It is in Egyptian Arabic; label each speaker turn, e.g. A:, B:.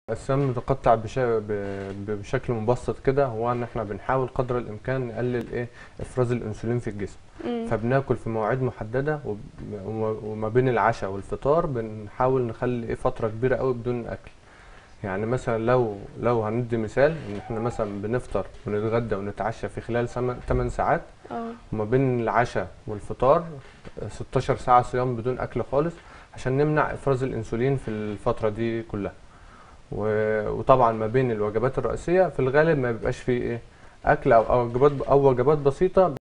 A: الصيام المتقطع بشا- ب- بشكل مبسط كده هو ان احنا بنحاول قدر الامكان نقلل ايه افراز الانسولين في الجسم
B: مم.
A: فبناكل في مواعيد محدده وب- وما- وما بين العشاء والفطار بنحاول نخلي ايه فتره كبيره قوي بدون اكل يعني مثلا لو لو هندي مثال ان احنا مثلا بنفطر ونتغدى ونتعشى في خلال 8 ساعات
B: اه
A: وما بين العشاء والفطار 16 ساعه صيام بدون اكل خالص عشان نمنع افراز الانسولين في الفتره دي كلها و- وطبعا ما بين الوجبات الرئيسيه في الغالب ما بيبقاش فيه ايه اكل او او وجبات او وجبات بسيطه